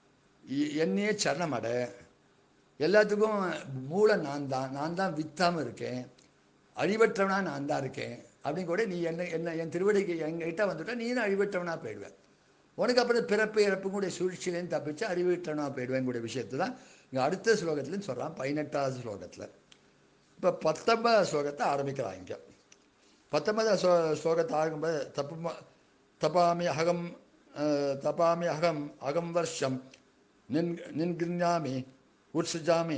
இ- என்னையே சரணமட எல்லாத்துக்கும் மூலம் நான் தான் நான் தான் வித்தாமல் இருக்கேன் அழிவற்றவனா நான் தான் இருக்கேன் அப்படின்னு கூட நீ என்ன என்ன என் திருவடிக்கு எங்கிட்ட வந்துட்டா நீனும் அழிவற்றவனா போயிடுவேன் உனக்கு அப்புறம் பிறப்பு இறப்பு கூட சூழ்ச்சியிலேருந்து தப்பிச்சு அறிவிட்டவனா போயிடுவேன் கூட விஷயத்தை தான் இங்கே அடுத்த ஸ்லோகத்துலேயும் சொல்கிறான் பதினெட்டாவது ஸ்லோகத்தில் இப்போ பத்தொன்பதாவது ஸ்லோகத்தை ஆரம்பிக்கிறான் இங்கே பத்தொன்பதாவது ஸ்லோ ஸ்லோகத்தை ஆரம்பிக்கும்போது தப்பு தபாமி அகம் அஹ், தபாமி அகம் அகம் வருஷம் நின் நின்கிருஞாமி உற்சுஜாமி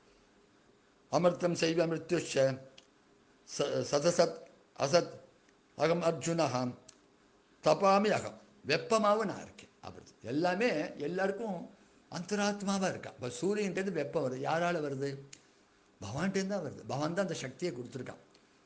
அமிர்தம் செய்வ மிருத்யுஷ ச சதசத் அசத் அகம் அர்ஜுனஹா தபாமி அகம் வெப்பமாகவும் நான் இருக்கேன் அப்படி எல்லாமே எல்லாருக்கும் அந்தராத்மாவாக இருக்கா இப்போ சூரியன்ட்டேருந்து வெப்பம் வருது யாரால் வருது பகவான்கிட்டேருந்து தான் வருது பகவான் தான் அந்த சக்தியை கொடுத்துருக்கான்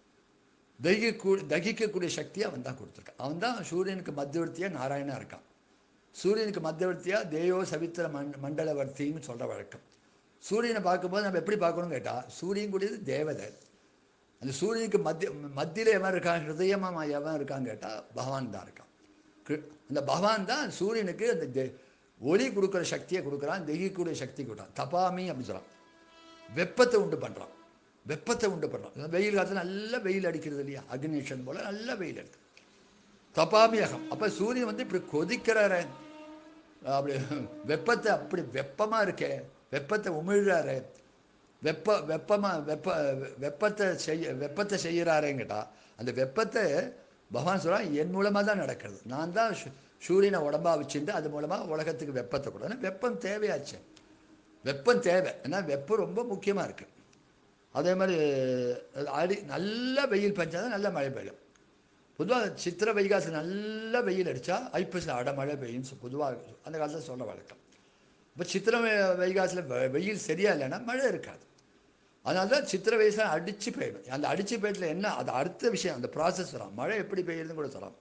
தகிக்க தகிக்கக்கூடிய சக்தியை அவன் தான் கொடுத்துருக்கான் அவன் தான் சூரியனுக்கு மத்தியவர்த்தியாக நாராயணா இருக்கான் சூரியனுக்கு மத்தியவர்த்தியாக தேயோ சவித்திர மண் மண்டலவர்த்தின்னு சொல்கிற வழக்கம் சூரியனை பார்க்கும்போது நம்ம எப்படி பார்க்கணும்னு கேட்டால் சூரியன் கூடியது தேவதை அந்த சூரியனுக்கு மத்திய மத்தியில் எவன் இருக்கான் ஹிருதயமாக எவன் இருக்கான்னு கேட்டால் பகவான் தான் இருக்கான் கிரு- அந்த பகவான் தான் சூரியனுக்கு அந்த தே- ஒளி கொடுக்குற சக்தியை கொடுக்குறான் தெகிக்கூடிய சக்தி கொடுக்குறான் தபாமி அப்படின்னு சொல்கிறான் வெப்பத்தை உண்டு பண்ணுறான் வெப்பத்தை உண்டு பண்ணுறான் வெயில் காலத்தில் நல்ல வெயில் அடிக்கிறது இல்லையா அக்னிஷன் போல் நல்ல வெயில் அடிக்குது தபாமியகம் அப்போ சூரியன் வந்து இப்படி கொதிக்கிறாரு அப்படி வெப்பத்தை அப்படி வெப்பமாக இருக்கே வெப்பத்தை உமிழ்றாரு வெப்ப வெப்பமாக வெப்ப வெப்பத்தை செய்ய வெப்பத்தை செய்கிறாரேங்கிட்டா அந்த வெப்பத்தை பகவான் சொல்கிறான் என் மூலமாக தான் நடக்கிறது நான் தான் சு- சூரியனை உடம்பா வச்சுட்டு அது மூலமாக உலகத்துக்கு வெப்பத்தை கொடுத்தேன் வெப்பம் தேவையாச்சு வெப்பம் தேவை ஏன்னா வெப்பம் ரொம்ப முக்கியமாக இருக்குது அதே மாதிரி அடி நல்ல வெயில் பெஞ்சாதான் நல்ல மழை பெய்யும் பொதுவாக சித்திர வைகாசி நல்ல வெயில் அடித்தா ஐப்பசியில் அடமழை பெய்யும் பொதுவாக அந்த காலத்தில் சொல்ல வழக்கம் இப்போ சித்திர வை- வைகாசியில் வெ- வெயில் சரியா இல்லைன்னா மழை இருக்காது அதனால தான் சித்திர வயசில் அடித்து பெய்யணும் அந்த அடித்து பெய்யத்தில் என்ன அது அடுத்த விஷயம் அந்த ப்ராசஸ் வரும் மழை எப்படி பெய்யுதுன்னு கூட சொல்லலாம்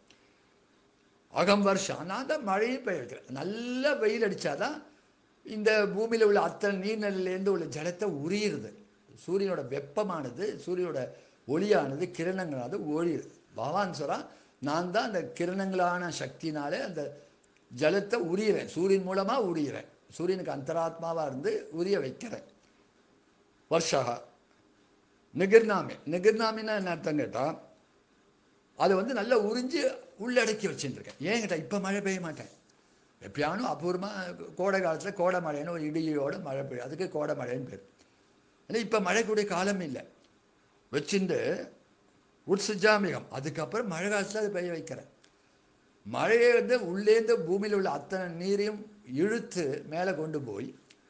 அகம் வருஷம் நான் தான் மழையும் பெய்ய வைக்கிறேன் நல்ல வெயில் அடித்தாதான் இந்த பூமியில் உள்ள அத்தனை நீர்நிலையிலேருந்து உள்ள ஜலத்தை உரியுறது சூரியனோட வெப்பமானது சூரியனோட ஒளியானது கிரணங்களானது ஒளியுது பகவான் சொல்கிறான் நான் தான் அந்த கிரணங்களான சக்தினாலே அந்த ஜலத்தை உரியிறேன் சூரியன் மூலமாக உரியிறேன் சூரியனுக்கு அந்தராத்மாவாக இருந்து உரிய வைக்கிறேன் வருஷா நிகிர்நாமி நிகிர்நாமின்னா என்ன அர்த்தம் கேட்டால் அதை வந்து நல்லா உறிஞ்சு உள்ளடக்கி வச்சுட்டுருக்கேன் ஏன் கேட்டால் இப்போ மழை பெய்ய மாட்டேன் எப்பயானும் அபூர்வமாக கோடை காலத்தில் கோடை மழைன்னு ஒரு இடியோட மழை பெய்யும் அதுக்கு கோடை மழைன்னு பேர் ஆனால் இப்போ மழைக்கூடிய காலம் இல்லை வச்சுட்டு உட்சுஜாமிகம் அதுக்கப்புறம் மழை காலத்தில் அதை பெய்ய வைக்கிறேன் மழையை வந்து உள்ளேந்து பூமியில் உள்ள அத்தனை நீரையும் இழுத்து மேலே கொண்டு போய்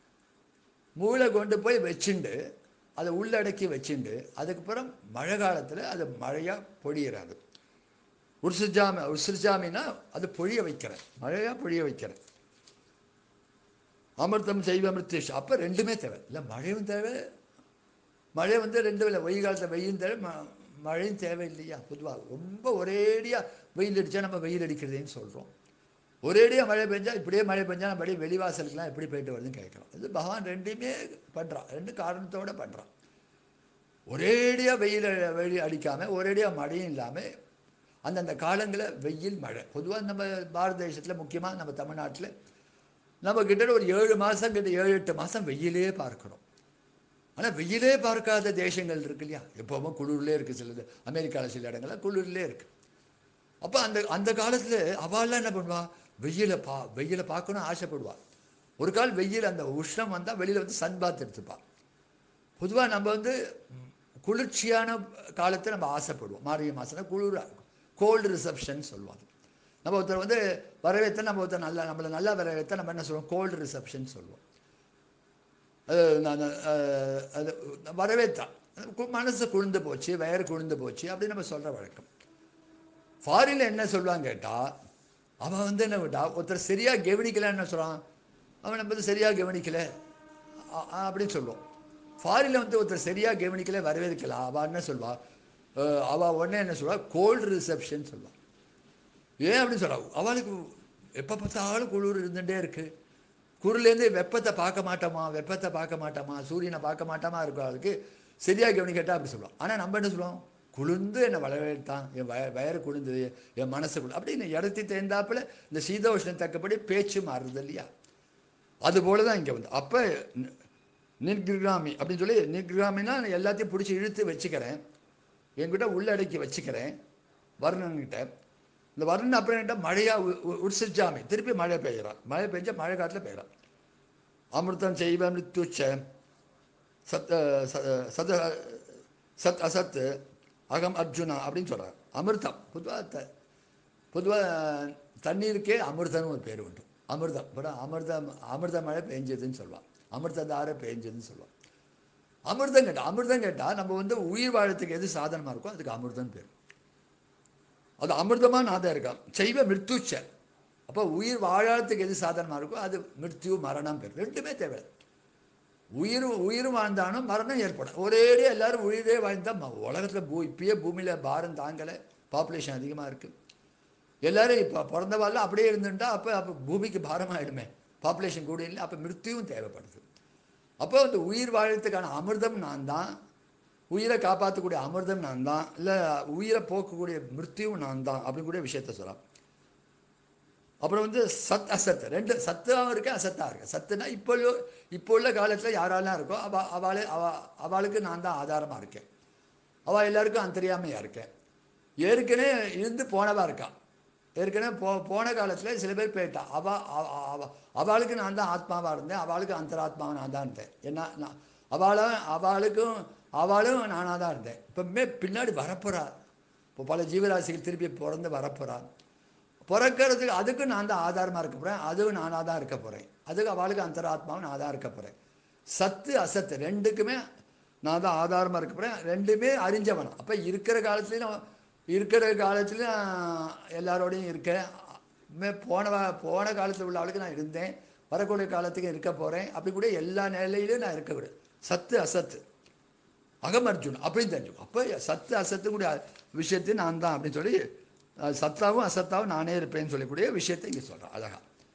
மூளை கொண்டு போய் வச்சுண்டு அதை உள்ளடக்கி வச்சுண்டு அதுக்கப்புறம் மழை காலத்தில் அது மழையாக பொழியிறாது உற்சுஜாமி உற்சுஜாமின்னா அது பொழிய வைக்கிறேன் மழையாக பொழிய வைக்கிறேன் அமிர்தம் செய்வ அமிர்தேஷ் அப்போ ரெண்டுமே தேவை இல்லை மழையும் தேவை மழை வந்து ரெண்டு இல்லை வெயில் காலத்தில் வெயில் தேவை ம மழையும் தேவை இல்லையா பொதுவாக ரொம்ப ஒரேடியாக வெயில் அடித்தா நம்ம வெயில் அடிக்கிறதுன்னு சொல்கிறோம் ஒரேடியாக மழை பெஞ்சா இப்படியே மழை பெஞ்சா நம்ம அப்படியே வெளிவாசலுக்குலாம் எப்படி போயிட்டு வருதுன்னு கேட்குறோம் இது பகவான் ரெண்டுமே பண்ணுறான் ரெண்டு காரணத்தோடு பண்ணுறான் ஒரேடியாக வெயில் வெயில் அடிக்காமல் ஒரேடியாக மழையும் இல்லாமல் அந்தந்த காலங்களில் வெயில் மழை பொதுவாக நம்ம பாரத தேசத்தில் முக்கியமாக நம்ம தமிழ்நாட்டில் நம்ம கிட்ட ஒரு ஏழு மாதம் கிட்ட ஏழு எட்டு மாதம் வெயிலே பார்க்குறோம் ஆனால் வெயிலே பார்க்காத தேசங்கள் இருக்கு இல்லையா எப்போவுமே குளிர்லே இருக்குது சிலது அமெரிக்காவில் சில இடங்கள்ல குளிர்லே இருக்குது அப்போ அந்த அந்த காலத்தில் அவள்லாம் என்ன பண்ணுவா வெயிலை பா வெயிலை பார்க்கணும் ஆசைப்படுவா ஒரு கால் வெயில் அந்த உஷ்ணம் வந்தால் வெளியில் வந்து சன் பாத் எடுத்துப்பாள் பொதுவாக நம்ம வந்து குளிர்ச்சியான காலத்தை நம்ம ஆசைப்படுவோம் மார்கழி மாதம்னா குளிராக இருக்கும் கோல்டு ரிசப்ஷன் சொல்லுவாங்க நம்ம ஒருத்தர் வந்து வரவேற்ற நம்ம ஒருத்தர் நல்லா நம்மளை நல்லா வரவேற்ற நம்ம என்ன சொல்லுவோம் கோல்டு ரிசப்ஷன் சொல்லுவோம் அது நான் அஹ், அது வரவேற்றான் மனசு குளிர்ந்து போச்சு வயறு குளிர்ந்து போச்சு அப்படின்னு நம்ம சொல்கிற வழக்கம் ஃபாரினில் என்ன சொல்லுவாங்க கேட்டால் அவன் வந்து என்ன விட்டா ஒருத்தர் சரியாக கவனிக்கலன்னு என்ன சொல்கிறான் அவன் நம்ம வந்து சரியாக கவனிக்கல அ- அ- அப்படின்னு சொல்லுவோம் ஃபாரினில் வந்து ஒருத்தர் சரியாக கவனிக்கல வரவேற்கலாம் அவள் என்ன சொல்வா அஹ், அவள் உடனே என்ன சொல்வா கோல்டு ரிசப்ஷன் சொல்லுவாள் ஏன் அப்படின்னு சொல்றா அவளுக்கு எப்போ பார்த்தாலும் குளிர் இருந்துகிட்டே இருக்கு குளிர்லேருந்து வெப்பத்தை பார்க்க மாட்டோமா வெப்பத்தை பார்க்க மாட்டோமா சூரியனை பார்க்க மாட்டோமா இருக்கும் அவளுக்கு சரியாக கவனிக்கட்டா அப்படி சொல்லுவோம் ஆனால் நம்ம என்ன சொல்லுவோம் குளிர்ந்து என்னை வரவேற்றான் என் வய வயறு குளிர்ந்தது என் மனசு குளிர் அப்படின்னு இடத்தி தேர்ந்தாப்புல இந்த சீதோஷ்ணம் தக்கபடி பேச்சு மாறுது இல்லையா அதுபோல தான் இங்கே வந்து அப்போ நிர்கிராமி அப்படின்னு சொல்லி நிர்கிராமினா நான் எல்லாத்தையும் பிடிச்சி இழுத்து வச்சுக்கிறேன் என்கிட்ட உள்ளடக்கி வச்சுக்கிறேன் வர்ணன்கிட்ட இந்த வர்ணன் அப்புறம் என்கிட்ட மழையா உ- உ- உற்சிச்சாமி திருப்பி மழை பெய்கிறான் மழை பெஞ்சா மழை காலத்தில் பெய்கிறான் அமிர்தம் செய்வ மிருத்துச்ச சத் அஹ், ச- சத சத் அசத் அகம் அர்ஜுனா அப்படின்னு சொல்கிறார் அமிர்தம் பொதுவாக பொதுவாக தண்ணீருக்கே அமிர்தம்னு ஒரு பேர் உண்டு அமிர்தம் இப்போ அமிர்தம் அமிர்த மழை பெஞ்சதுன்னு சொல்லுவான் அமிர்ததார பெஞ்சதுன்னு சொல்லுவான் அமிர்தம் கேட்டால் அமிர்தம் கேட்டால் நம்ம வந்து உயிர் வாழறதுக்கு எது சாதனமாக இருக்கோ அதுக்கு அமிர்தம் பேர் அது அமிர்தமாக நாதம் இருக்கான் செய்வ மிருத்துச்ச அப்போ உயிர் வாழறதுக்கு எது சாதனமாக இருக்கோ அது மிருத்யு மரணம் பேர் ரெண்டுமே தேவை உயிர் உயிர் வாழ்ந்தாலும் மரணம் ஏற்படும் ஒரேடியே எல்லாரும் உயிரே வாழ்ந்தா உலகத்தில் பூ இப்பயே பூமியில் பாரம் தாங்கலை பாப்புலேஷன் அதிகமாக இருக்குது எல்லாரும் இப்போ பிறந்தவாள் அப்படியே இருந்துட்டா அப்போ அப்போ பூமிக்கு பாரமாயிடுமே பாப்புலேஷன் கூட இல்லை அப்போ மிருத்தியும் தேவைப்படுது அப்போ அந்த உயிர் வாழறதுக்கான அமிர்தம் நான் தான் உயிரை காப்பாற்றக்கூடிய அமிர்தம் நான் தான் இல்லை உயிரை போக்கக்கூடிய மிருத்தியும் நான் தான் அப்படின்னு கூட விஷயத்த சொல்லலாம் அப்புறம் வந்து சத் அசத் ரெண்டு சத்தாகவும் இருக்கு அசத்தாக இருக்கு சத்துனா இப்போ உள்ள- இப்போ உள்ள காலத்தில் யாரெல்லாம் இருக்கோ அவ அவளே அவ அவளுக்கு நான் தான் ஆதாரமாக இருக்கேன் அவள் எல்லாருக்கும் அந்தரியாமையாக இருக்கேன் ஏற்கனவே இருந்து போனவா இருக்கான் ஏற்கனவே போ போன காலத்தில் சில பேர் போயிட்டா அவ அவ- அவ- அவளுக்கு நான் தான் ஆத்மாவாக இருந்தேன் அவளுக்கு அந்தராத்மாவை நான் தான் இருந்தேன் என்ன நான் அவளும் அவளுக்கும் அவளும் நானாக தான் இருந்தேன் இப்போமே பின்னாடி வரப்போறா இப்போ பல ஜீவராசிகள் திருப்பி பிறந்து வரப்போறா பிறக்கிறதுக்கு அதுக்கும் நான் தான் ஆதாரமாக இருக்க போகிறேன் அதுவும் நானாக தான் இருக்க போகிறேன் அதுக்கு அவளுக்கு அந்தராத்மாவும் நான் தான் இருக்க போகிறேன் சத்து அசத்து ரெண்டுக்குமே நான் தான் ஆதாரமாக இருக்க போகிறேன் ரெண்டுமே அறிஞ்சவனம் அப்போ இருக்கிற காலத்துலேயும் நான் இருக்கிற காலத்துலேயும் நான் எல்லாரோடையும் இருக்கேன் மே- போன வா- போன காலத்தில் உள்ள ஆளுக்கு நான் இருந்தேன் வரக்கூடிய காலத்துக்கு இருக்க போகிறேன் அப்படி கூட எல்லா நிலையிலையும் நான் இருக்க விடு சத்து அசத்து அகம் அர்ஜுன் அப்படின்னு தெரிஞ்சுக்கும் அப்போ சத்து அசத்துக்கூடிய விஷயத்தையும் நான் தான் அப்படின்னு சொல்லி அஹ், சத்தாவும் அசத்தாவும் நானே இருப்பேன்னு சொல்லக்கூடிய விஷயத்தை இங்கே சொல்கிறேன் அழகா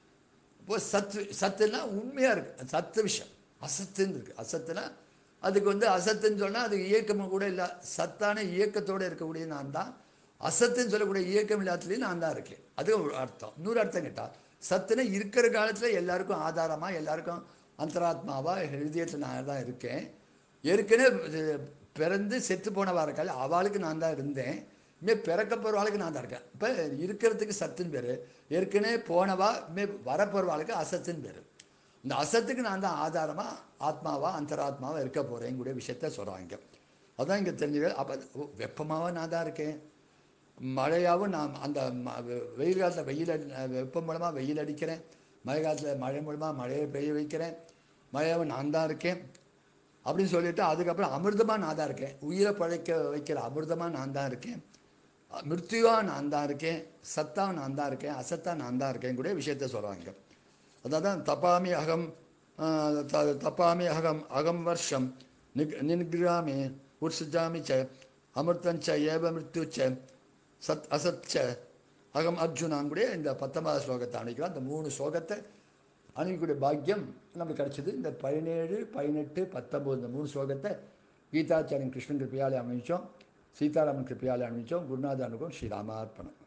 இப்போ சத்து சத்துனா உண்மையாக இருக்குது சத்து விஷயம் அசத்துன்னு இருக்குது அசத்துனா அதுக்கு வந்து அசத்துன்னு சொன்னால் அது இயக்கமும் கூட இல்லை சத்தான இயக்கத்தோடு இருக்கக்கூடிய நான் தான் அசத்துன்னு சொல்லக்கூடிய இயக்கம் இல்லாததுலேயும் நான் தான் இருக்கேன் அது ஒரு அர்த்தம் இன்னொரு அர்த்தம் கேட்டால் சத்துனா இருக்கிற காலத்தில் எல்லாருக்கும் ஆதாரமாக எல்லாருக்கும் அந்தராத்மாவாக ஹிருதயத்தில் நான் தான் இருக்கேன் ஏற்கனவே இது பிறந்து செத்து போனவா இருக்காள் அவளுக்கு நான் தான் இருந்தேன் இனிமே பிறக்க போகிறவாளுக்கு நான் தான் இருக்கேன் இப்போ இருக்கிறதுக்கு சத்துன்னு பேர் ஏற்கனவே போனவா இனிமே வரப்போகிறவாளுக்கு அசத்துன்னு பேர் இந்த அசத்துக்கு நான் தான் ஆதாரமாக ஆத்மாவா அந்தராத்மாவா இருக்க போகிறேன் கூட விஷயத்த சொல்கிறாங்க அதான் இங்கே தெரிஞ்சுக்க அப்போ வெப்பமாகவும் நான் தான் இருக்கேன் மழையாகவும் நான் அந்த ம- வெ- வெயில் காலத்தில் வெயில் அடி வெப்பம் மூலமாக வெயில் அடிக்கிறேன் மழை காலத்தில் மழை மூலமாக மழையை பெய்ய வைக்கிறேன் மழையாகவும் நான் தான் இருக்கேன் அப்படின்னு சொல்லிட்டு அதுக்கப்புறம் அமிர்தமாக நான் தான் இருக்கேன் உயிரை பழைக்க வைக்கிற அமிர்தமாக நான் தான் இருக்கேன் மிருத்யுவா நான் தான் இருக்கேன் சத்தா நான் தான் இருக்கேன் அசத்தா நான் தான் இருக்கேன் கூட விஷயத்த சொல்கிறாங்க அதான் தபாமி அகம் த- தப்பாமி அகம் அகம் வருஷம் நிக் நின்கிராமே உற்சுஜாமி ச அமிர்தஞ்ச ஏவ மிருத்யு ச சத் அசத் ச அகம் அர்ஜுனாங்குடைய இந்த பத்தொன்பதாவது ஸ்லோகத்தை அணிக்கிறோம் அந்த மூணு ஸ்லோகத்தை அணிக்கக்கூடிய பாக்கியம் நமக்கு கிடைச்சது இந்த பதினேழு பதினெட்டு பத்தொம்போது இந்த மூணு ஸ்லோகத்தை கீதாச்சாரியன் கிருஷ்ணன் கிருப்பையாலே அமைச்சோம் சீதாராமன் கிருப்பையாலே அமைச்சோம் குருநாத அனுகம் ஸ்ரீராமார்ப்பணம்